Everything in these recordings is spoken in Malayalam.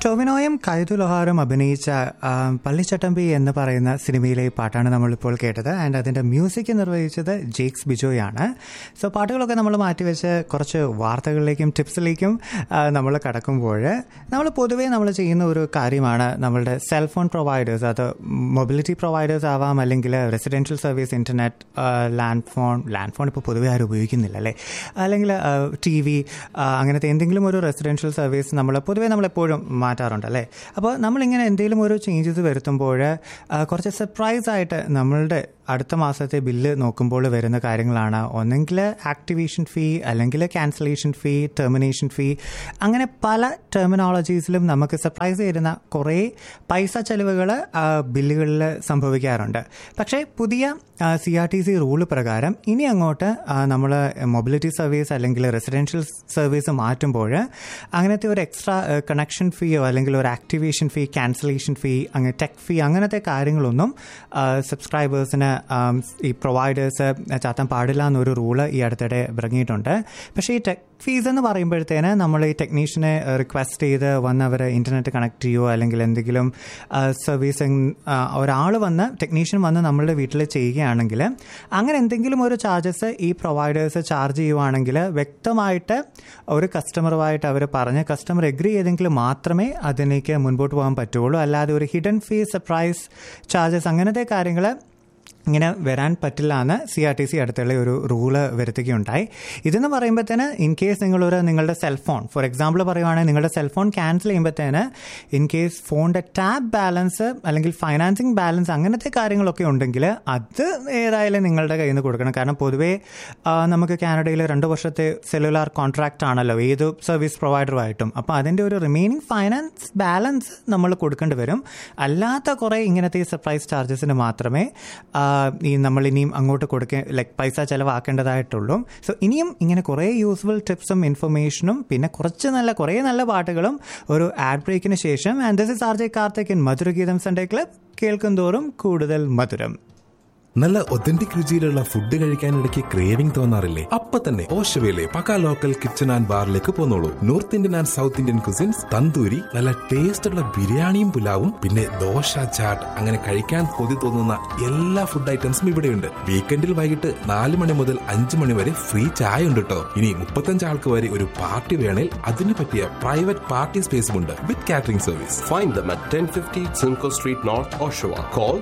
ടോവിനോയും കൈതു ലൊഹാറും അഭിനയിച്ച ആ, പള്ളിച്ചട്ടമ്പി എന്ന് പറയുന്ന സിനിമയിലെ പാട്ടാണ് നമ്മളിപ്പോൾ കേട്ടത് ആൻഡ് അതിന്റെ മ്യൂസിക് നിർവഹിച്ചത് ജേക്സ് ബിജോയാണ് സോ പാട്ടുകളൊക്കെ നമ്മൾ മാറ്റിവെച്ച് കുറച്ച് വാർത്തകളിലേക്കും ടിപ്സിലേക്കും നമ്മൾ കടക്കുമ്പോൾ നമ്മൾ പൊതുവേ നമ്മൾ ചെയ്യുന്ന ഒരു കാര്യമാണ് നമ്മളുടെ സെൽഫോൺ പ്രൊവൈഡേഴ്സ് അത് മൊബിലിറ്റി പ്രൊവൈഡേഴ്സ് ആവാം അല്ലെങ്കിൽ residential service internet land phone land phone ഇപ്പോൾ പൊതുവേ ആരും ഉപയോഗിക്കുന്നില്ല അല്ലേ അല്ലെങ്കിൽ ടി വി അങ്ങനത്തെ എന്തെങ്കിലും ഒരു റെസിഡൻഷ്യൽ സർവീസ് നമ്മൾ പൊതുവേ നമ്മളെപ്പോഴും മാറ്റാറുണ്ട് അല്ലേ അപ്പോൾ നമ്മളിങ്ങനെ എന്തെങ്കിലും ഒരു ചേഞ്ചസ് വരുത്തുമ്പോൾ ആ, കുറച്ച് സർപ്രൈസ് ആയിട്ട് നമ്മളുടെ അടുത്ത മാസത്തെ ബില്ല് നോക്കുമ്പോൾ വരുന്ന കാര്യങ്ങളാണ് ഒന്നെങ്കിൽ ആക്ടിവേഷൻ ഫീ അല്ലെങ്കിൽ ക്യാൻസലേഷൻ ഫീ ടെർമിനേഷൻ ഫീ അങ്ങനെ പല ടെർമിനോളജീസിലും നമുക്ക് സർപ്രൈസ് തരുന്ന കുറേ പൈസ ചെലവുകൾ ബില്ലുകളിൽ സംഭവിക്കാറുണ്ട് പക്ഷേ പുതിയ C R T C rule പ്രകാരം ഇനി അങ്ങോട്ട് നമ്മൾ മൊബിലിറ്റി സർവീസ് അല്ലെങ്കിൽ റെസിഡൻഷ്യൽ സർവീസ് മാറ്റുമ്പോൾ അങ്ങനത്തെ ഒരു എക്സ്ട്രാ കണക്ഷൻ ഫീയോ അല്ലെങ്കിൽ ഒരു ആക്ടിവേഷൻ ഫീ ക്യാൻസലേഷൻ ഫീ അങ്ങനെ ടെക് ഫീ അങ്ങനത്തെ കാര്യങ്ങളൊന്നും സബ്സ്ക്രൈബേഴ്സിന് ഈ പ്രൊവൈഡേഴ്സ് ചാത്താൻ പാടില്ല എന്നൊരു റൂള് ഈ അടുത്തിടെ ഇറങ്ങിയിട്ടുണ്ട് പക്ഷേ ഈ ടെക് ഫീസ് എന്ന് പറയുമ്പോഴത്തേന് നമ്മൾ ഈ ടെക്നീഷ്യനെ റിക്വസ്റ്റ് ചെയ്ത് വന്ന് അവർ ഇന്റർനെറ്റ് കണക്ട് ചെയ്യുമോ അല്ലെങ്കിൽ എന്തെങ്കിലും സർവീസിങ് ഒരാൾ വന്ന് ടെക്നീഷ്യൻ വന്ന് നമ്മളുടെ വീട്ടിൽ ചെയ്യുകയാണെങ്കിൽ അങ്ങനെ എന്തെങ്കിലും ഒരു ചാർജസ് ഈ പ്രൊവൈഡേഴ്സ് ചാർജ് ചെയ്യുവാണെങ്കിൽ വ്യക്തമായിട്ട് ഒരു കസ്റ്റമറുമായിട്ട് അവർ പറഞ്ഞ് കസ്റ്റമർ എഗ്രി ചെയ്തെങ്കിൽ മാത്രമേ അതിലേക്ക് മുൻപോട്ട് പോകാൻ പറ്റുള്ളൂ അല്ലാതെ ഒരു ഹിഡൻ ഫീ സർപ്രൈസ് ചാർജസ് അങ്ങനത്തെ കാര്യങ്ങൾ ഇങ്ങനെ വരാൻ പറ്റില്ല എന്ന് സി ആർ ടി സി അടുത്തുള്ള ഒരു റൂള് വരുത്തുകയുണ്ടായി ഇതെന്ന് പറയുമ്പോഴത്തേന് ഇൻ കേസ് നിങ്ങളൊരു നിങ്ങളുടെ സെൽഫോൺ ഫോർ എക്സാമ്പിൾ പറയുവാണെങ്കിൽ നിങ്ങളുടെ സെൽഫോൺ ക്യാൻസൽ ചെയ്യുമ്പോഴത്തേന് ഇൻ കേസ് ഫോണിൻ്റെ ടാബ് ബാലൻസ് അല്ലെങ്കിൽ ഫൈനാൻസിങ് ബാലൻസ് അങ്ങനത്തെ കാര്യങ്ങളൊക്കെ ഉണ്ടെങ്കിൽ അത് ഏതായാലും നിങ്ങളുടെ കയ്യിൽ നിന്ന് കൊടുക്കണം കാരണം പൊതുവേ ആ, നമുക്ക് കാനഡയിൽ രണ്ട് വർഷത്തെ സെല്ലുലാർ കോൺട്രാക്റ്റ് ആണല്ലോ ഏത് സർവീസ് പ്രൊവൈഡറുമായിട്ടും അപ്പോൾ അതിൻ്റെ ഒരു റിമൈനിങ് ഫൈനാൻസ് ബാലൻസ് നമ്മൾ കൊടുക്കേണ്ടി വരും അല്ലാത്ത കുറേ ഇങ്ങനത്തെ സർപ്രൈസ് ചാർജസിന് മാത്രമേ ആ, ഈ നമ്മൾ ഇനിയും അങ്ങോട്ട് കൊടുക്ക ലൈക്ക് പൈസ ചിലവാക്കേണ്ടതായിട്ടുള്ളൂ സോ ഇനിയും ഇങ്ങനെ കുറേ യൂസ്ഫുൾ ടിപ്സും ഇൻഫർമേഷനും പിന്നെ കുറച്ച് നല്ല കുറേ നല്ല പാട്ടുകളും ഒരു ആഡ് ബ്രേക്കിന് ശേഷം and this is R J Karthik in Madhurageetham Sunday club കേൾക്കും തോറും കൂടുതൽ മധുരം നല്ല ഒത്തന്റിക് രുചിയിലുള്ള ഫുഡ് കഴിക്കാൻ ഇടയ്ക്ക് ക്രേവിംഗ് തോന്നാറില്ലേ അപ്പൊ തന്നെ ഓഷവയിലെ പക്ക ലോക്കൽ കിച്ചൺ ആൻഡ് ബാറിലേക്ക് പോന്നോളൂ north Indian and south Indian cuisines tandoori നല്ല ടേസ്റ്റ് ഉള്ള ബിരിയാണിയും പുലാവും പിന്നെ ദോശ ചാട്ട് അങ്ങനെ കഴിക്കാൻ കൊതി തോന്നുന്ന എല്ലാ ഫുഡ് ഐറ്റംസും ഇവിടെയുണ്ട് വീക്കെൻഡിൽ വൈകിട്ട് നാല് മണി മുതൽ അഞ്ച് മണി വരെ ഫ്രീ ചായ ഉണ്ട് കേട്ടോ ഇനി മുപ്പത്തഞ്ച് ആൾക്ക് വരെ ഒരു പാർട്ടി വേണേൽ അതിന് പറ്റിയ പ്രൈവറ്റ് പാർട്ടി സ്പേസും ഉണ്ട് with catering service Find them at 1050 Simcoe Street North, Oshawa. Call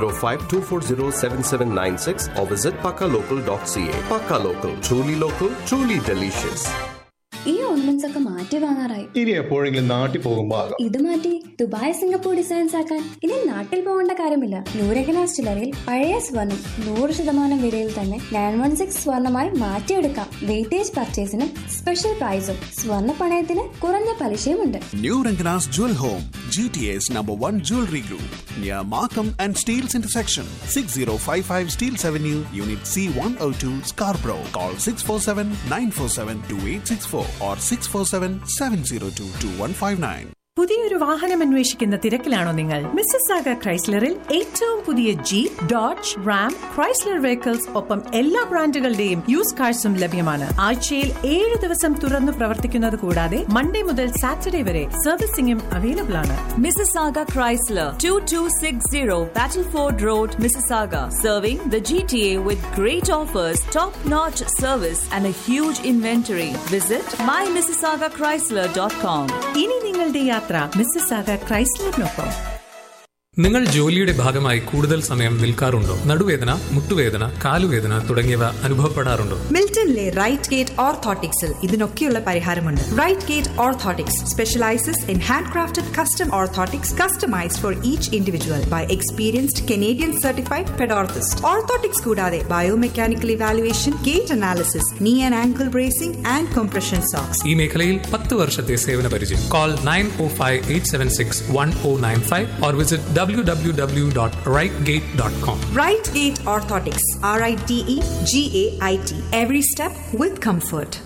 905-240-7796 or visit pakalocal.ca. Pakka Local. Truly local, truly delicious. ഈ ഓർണമെന്റ്സ് ഒക്കെ മാറ്റി വാങ്ങാറായി ഇനി എപ്പോഴെങ്കിലും നാട്ടിൽ പോകുമ്പോ ആകാം ഇത് മാറ്റി ദുബായ് സിംഗപ്പൂർ ഡിസൈൻസ് ആക്കാൻ ഇനി നാട്ടിൽ പോകേണ്ട കാര്യമില്ല നൂരകന ജ്വല്ലറിയിൽ പഴയ സ്വർണം നൂറ് ശതമാനം വിലയിൽ തന്നെ നയൻ വൺ സിക്സ് സ്വർണമായി മാറ്റിയെടുക്കാം വെയിറ്റേജ് പർച്ചേസിനും സ്പെഷ്യൽ പ്രൈസും സ്വർണ്ണ പണയത്തിന് കുറഞ്ഞ പലിശയുമുണ്ട് New Rangana's Jewel Home, GTA's number one jewelry group, near Markham and Steels intersection, 6055 Steels Avenue, Unit C102, Scarborough. Call 647 947 2864 or 647 702 2159. പുതിയൊരു വാഹനം അന്വേഷിക്കുന്ന തിരക്കിലാണോ നിങ്ങൾ മിസ്സസ് ആഗ ക്രൈസ്ലറിൽ ഏറ്റവും പുതിയ Jeep Dodge Ram Chrysler vehicles ഒപ്പം എല്ലാ ബ്രാൻഡുകളുടെയും യൂസ് കാഴ്സും ലഭ്യമാണ് ആഴ്ചയിൽ ഏഴ് ദിവസം തുറന്നു പ്രവർത്തിക്കുന്നത് കൂടാതെ മൺഡേ മുതൽ സാറ്റർഡേ വരെ സർവീസിംഗും അവൈലബിൾ ആണ് Mississauga Chrysler, 2260 Battleford Road, Mississauga. Serving the GTA with great offers, top-notch service and a huge inventory. Visit mymississaugachrysler.com. ഇനി നിങ്ങളുടെ യാത്ര മിസ്സസ് ആഗ ക്രൈസ്ലറിനൊപ്പം നിങ്ങൾ ജോലിയുടെ ഭാഗമായി കൂടുതൽ സമയം നിൽക്കാറുണ്ടോ നടുവേദന മുട്ടുവേദന കാലുവേദന തുടങ്ങിയവ അനുഭവപ്പെടാറുണ്ടോ മിൽട്ടണിലെ റൈറ്റ് ഗേറ്റ് ഓർത്തോട്ടിക്സിൽ ഇതിനൊക്കെയുള്ള പരിഹാരമുണ്ട് right gait orthotics specialises in handcrafted custom orthotics customised for each individual by experienced Canadian certified pedorthist orthotics കൂടാതെ biomechanical evaluation gait analysis knee and ankle bracing and compression socks ഈ മേഖലയിൽ പത്ത് വർഷത്തെ സേവന പരിചയം call nine O five eight seven six one O nine five or visit W W W dot right gait dot com right gait orthotics R I T E G A I T every step with comfort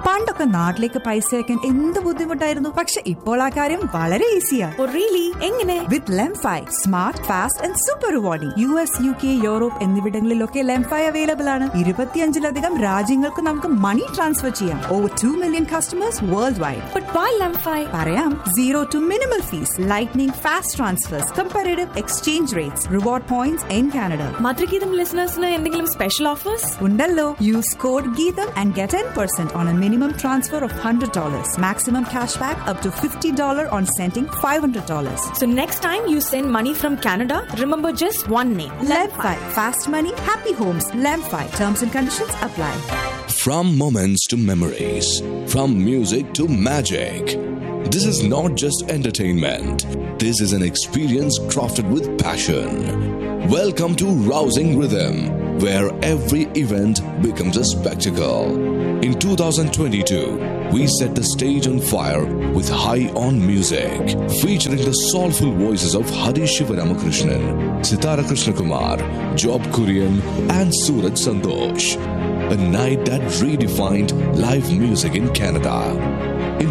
പണ്ടൊക്കെ നാട്ടിലേക്ക് പൈസ അയക്കാൻ എന്ത് ബുദ്ധിമുട്ടായിരുന്നു പക്ഷെ ഇപ്പോൾ ആ കാര്യം വളരെ ഈസിയാ എങ്ങനെ with LemFi smart fast and super rewarding U S U K Europe എന്നിവിടങ്ങളിലൊക്കെ ലെംഫൈ അവൈലബിൾ ആണ് ഇരുപത്തിയഞ്ചിലധികം രാജ്യങ്ങൾക്ക് നമുക്ക് മണി ട്രാൻസ്ഫർ ചെയ്യാം over two million customers world wide But why Lamfi? പറയാം zero to minimal fees lightning fast transfers comparative exchange rates reward points in Canada Madhurageetham ലിസണേഴ്സിന് എന്തെങ്കിലും സ്പെഷ്യൽ ഓഫേഴ്സ് ഉണ്ടല്ലോ use code Geetham and get ten percent on a minimum transfer of hundred dollars maximum cash back up to fifty dollar on sending five hundred dollars So next time you send money from Canada, remember just one name. Lemfi. Fast money, happy homes. Lemfi. Terms and conditions apply. From moments to memories, from music to magic. This is not just entertainment. This is an experience crafted with passion. Welcome to Rousing Rhythm, where every event becomes a spectacle. In 2022, we set the stage on fire with high on music, featuring the soulful voices of Hadi Shivaramakrishnan, Sitara Krishnakumar, Job Kurian, and Suraj Santosh. A night that redefined live music in Canada. In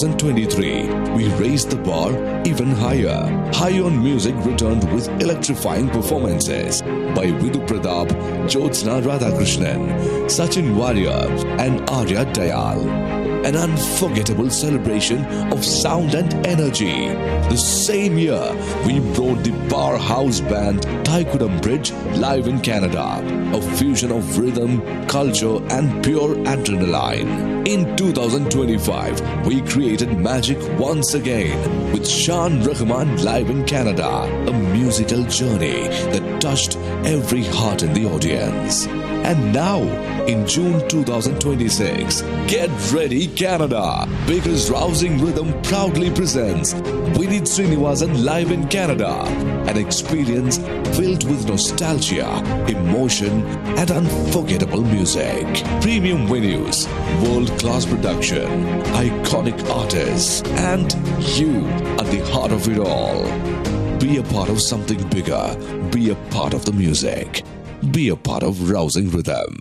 2023, we raised the bar even higher. High on Music returned with electrifying performances by Vidu Pradap, Jyotsna Radhakrishnan, Sachin Warrior, and Arya Dayal. An unforgettable celebration of sound and energy. The same year, we brought the powerhouse band Taikudam Bridge live in Canada, a fusion of rhythm, culture, and pure adrenaline. In 2025, we created magic once again with Shan Rahman live in Canada, a musical journey that touched every heart in the audience. And now, in June 2026, get ready, Canada, because Rousing Rhythm proudly presents Vinit Srinivasan live in Canada, an experience filled with nostalgia, emotion, and unforgettable music. Premium venues, world class production, iconic artists, and you at the heart of it all. Be a part of something bigger, be a part of the music, be a part of Rousing Rhythm.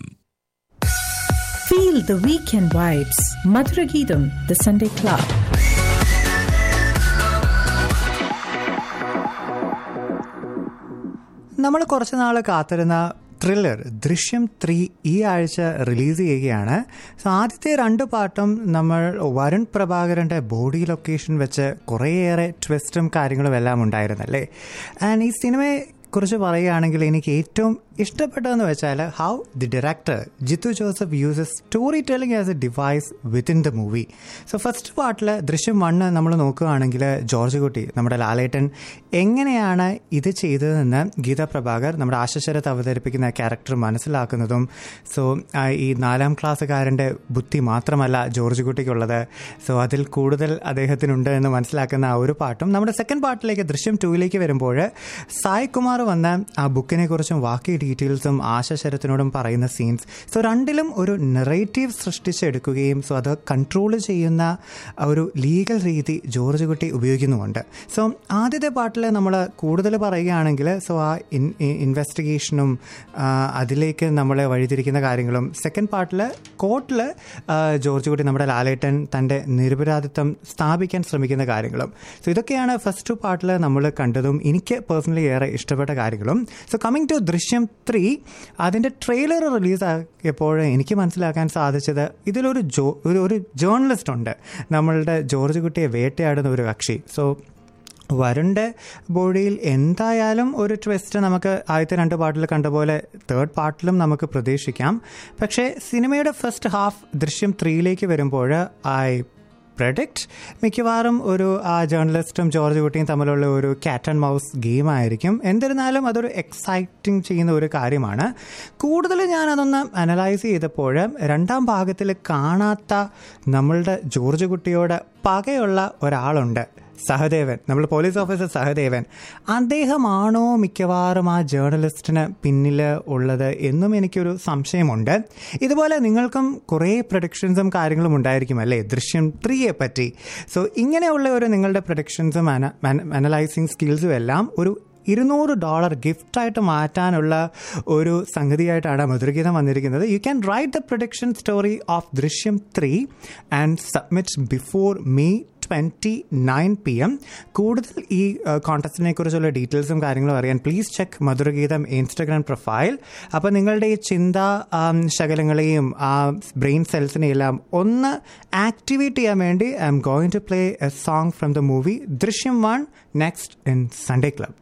Feel the weekend vibes. Madhuragidam, the Sunday Club. നമ്മൾ കുറച്ച് നാൾ കാത്തിരുന്ന ത്രില്ലർ ദൃശ്യം ത്രീ ഈ ആഴ്ച റിലീസ് ചെയ്യുകയാണ് സോ ആദ്യത്തെ രണ്ട് പാട്ടും നമ്മൾ വരുൺ പ്രഭാകരൻ്റെ ബോഡി ലൊക്കേഷൻ വെച്ച് കുറേയേറെ ട്വിസ്റ്റും കാര്യങ്ങളും എല്ലാം ഉണ്ടായിരുന്നല്ലേ ആൻഡ് ഈ സിനിമയെ കുറിച്ച് പറയുകയാണെങ്കിൽ എനിക്ക് ഏറ്റവും ഇഷ്ടപ്പെട്ടതെന്ന് വെച്ചാൽ how the director Jeethu Joseph uses story telling as a device within the movie so first പാർട്ടിൽ ദൃശ്യം വണ്ണ് നമ്മൾ നോക്കുകയാണെങ്കിൽ ജോർജ് കുട്ടി നമ്മുടെ ലാലേട്ടൻ എങ്ങനെയാണ് ഇത് ചെയ്തതെന്ന് ഗീത പ്രഭാകർ നമ്മുടെ ആശശരത്ത് അവതരിപ്പിക്കുന്ന ക്യാരക്ടർ മനസ്സിലാക്കുന്നതും സോ ഈ നാലാം ക്ലാസ്സുകാരൻ്റെ ബുദ്ധി മാത്രമല്ല ജോർജ് കുട്ടിക്കുള്ളത് സോ അതിൽ കൂടുതൽ അദ്ദേഹത്തിനുണ്ട് എന്ന് മനസ്സിലാക്കുന്ന ആ ഒരു പാട്ടും നമ്മുടെ സെക്കൻഡ് പാർട്ടിലേക്ക് ദൃശ്യം ടൂയിലേക്ക് വരുമ്പോൾ സായ് കുമാർ വന്ന ആ ബുക്കിനെ കുറിച്ചും ബാക്കി ഡീറ്റെയിൽസും ആശശരത്തിനോടും പറയുന്ന സീൻസ് സോ രണ്ടിലും ഒരു നെറേറ്റീവ് സൃഷ്ടിച്ചെടുക്കുകയും സോ അത് കൺട്രോൾ ചെയ്യുന്ന ഒരു ലീഗൽ രീതി ജോർജ് കുട്ടി ഉപയോഗിക്കുന്നുമുണ്ട് സോ ആദ്യത്തെ പാട്ടിൽ നമ്മൾ കൂടുതൽ പറയുകയാണെങ്കിൽ സോ ആ ഇൻ ഇൻവെസ്റ്റിഗേഷനും അതിലേക്ക് നമ്മളെ വഴിതിരിക്കുന്ന കാര്യങ്ങളും സെക്കൻഡ് പാർട്ടിൽ കോർട്ടിൽ ജോർജ് കുട്ടി നമ്മുടെ ലാലേട്ടൻ തൻ്റെ നിരപരാധിത്വം സ്ഥാപിക്കാൻ ശ്രമിക്കുന്ന കാര്യങ്ങളും സോ ഇതൊക്കെയാണ് ഫസ്റ്റ് ടു പാർട്ടിൽ നമ്മൾ കണ്ടതും എനിക്ക് പേഴ്സണലി ഏറെ ഇഷ്ടപ്പെട്ട കാര്യങ്ങളും so coming to Drishyam three അതിൻ്റെ ട്രെയിലർ റിലീസ് ആക്കിയപ്പോൾ എനിക്ക് മനസ്സിലാക്കാൻ സാധിച്ചത് ഇതിലൊരു ജോ ഒരു ഒരു ജേർണലിസ്റ്റ് ഉണ്ട് നമ്മളുടെ ജോർജ് കുട്ടിയെ വേട്ടയാടുന്ന ഒരു കക്ഷി സോ വരുണിൻ്റെ ബോഡിയിൽ എന്തായാലും ഒരു ട്വിസ്റ്റ് നമുക്ക് ആദ്യത്തെ രണ്ട് പാട്ടിൽ കണ്ട പോലെ തേർഡ് പാർട്ടിലും നമുക്ക് പ്രതീക്ഷിക്കാം പക്ഷേ സിനിമയുടെ ഫസ്റ്റ് ഹാഫ് ദൃശ്യം ത്രീയിലേക്ക് വരുമ്പോൾ ഐ പ്രഡിക്റ്റ് മിക്കവാറും ഒരു ആ ജേർണലിസ്റ്റും ജോർജ് കുട്ടിയും തമ്മിലുള്ള ഒരു കാറ്റ് ആൻഡ് മൗസ് ഗെയിം ആയിരിക്കും എന്നിരുന്നാലും അതൊരു എക്സൈറ്റിംഗ് ചെയ്യുന്ന ഒരു കാര്യമാണ് കൂടുതൽ ഞാനതൊന്ന് അനലൈസ് ചെയ്തപ്പോൾ രണ്ടാം ഭാഗത്തിൽ കാണാത്ത നമ്മളുടെ ജോർജ് കുട്ടിയോട് പകയുള്ള ഒരാളുണ്ട് സഹദേവൻ നമ്മൾ പോലീസ് ഓഫീസർ സഹദേവൻ അദ്ദേഹമാണോ മിക്കവാറും ആ ജേർണലിസ്റ്റിന് പിന്നിൽ ഉള്ളത് എന്നും എനിക്കൊരു സംശയമുണ്ട് ഇതുപോലെ നിങ്ങൾക്കും കുറേ പ്രൊഡിക്ഷൻസും കാര്യങ്ങളും ഉണ്ടായിരിക്കും അല്ലേ ദൃശ്യം ത്രീയെ പറ്റി സോ ഇങ്ങനെയുള്ള ഒരു നിങ്ങളുടെ പ്രൊഡിക്ഷൻസും അനലൈസിങ് സ്കിൽസും എല്ലാം ഒരു ഇരുന്നൂറ് ഡോളർ ഗിഫ്റ്റായിട്ട് മാറ്റാനുള്ള ഒരു സംഗതിയായിട്ടാണ് മധുരഗീതം വന്നിരിക്കുന്നത് you can write the production story of Drishyam three and submit before May twenty nine P M കൂടുതൽ ഈ കോൺടസ്റ്റിനെ കുറിച്ചുള്ള ഡീറ്റെയിൽസും കാര്യങ്ങളും അറിയാൻ please check Madhurageetham Instagram profile അപ്പോൾ നിങ്ങളുടെ ഈ ചിന്ത ശകലങ്ങളെയും ആ ബ്രെയിൻ സെൽസിനെയും എല്ലാം ഒന്ന് ആക്ടിവേറ്റ് ചെയ്യാൻ വേണ്ടി I'm going to play a song from the movie Drishyam one next in Sunday club